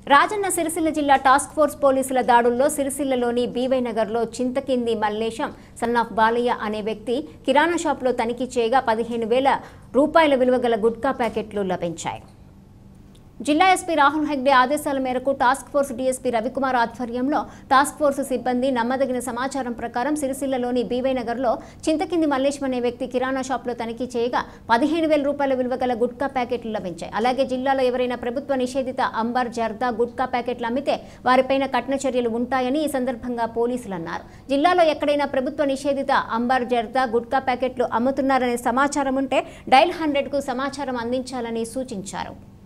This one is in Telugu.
రాజన్న సిరిసిల్ల జిల్లా టాస్క్ ఫోర్స్ పోలీసుల దాడుల్లో సిరిసిల్లలోని బీవై నగర్లో చింతకింది మల్లేశం సన్నాఫ్ బాలయ్య అనే వ్యక్తి కిరాణా షాప్లో తనిఖీ చేయగా పదిహేను వేల రూపాయల విలువ గల గుట్కా ప్యాకెట్లు లభించాయి జిల్లా ఎస్పీ రాహుల్ హెగ్డే ఆదేశాల మేరకు టాస్క్ ఫోర్స్ డీఎస్పీ రవికుమార్ ఆధ్వర్యంలో టాస్క్ ఫోర్స్ సిబ్బంది నమ్మదగిన సమాచారం ప్రకారం సిరిసిల్లలోని బీవై నగర్లో చింతకింది మల్లేశం అనే వ్యక్తి కిరాణా షాప్లో తనిఖీ చేయగా పదిహేను వేల రూపాయల విలువ గల గుట్కా ప్యాకెట్లు లభించాయి అలాగే జిల్లాలో ఎవరైనా ప్రభుత్వ నిషేధిత అంబర్ జర్దా గుట్కా ప్యాకెట్లు అమ్మితే వారిపైన కఠిన చర్యలు ఉంటాయని ఈ సందర్భంగా పోలీసులు అన్నారు జిల్లాలో ఎక్కడైనా ప్రభుత్వ నిషేధిత అంబర్ జర్దా గుట్కా ప్యాకెట్లు అమ్ముతున్నారనే సమాచారం ఉంటే డైల్ హండ్రెడ్కు సమాచారం అందించాలని సూచించారు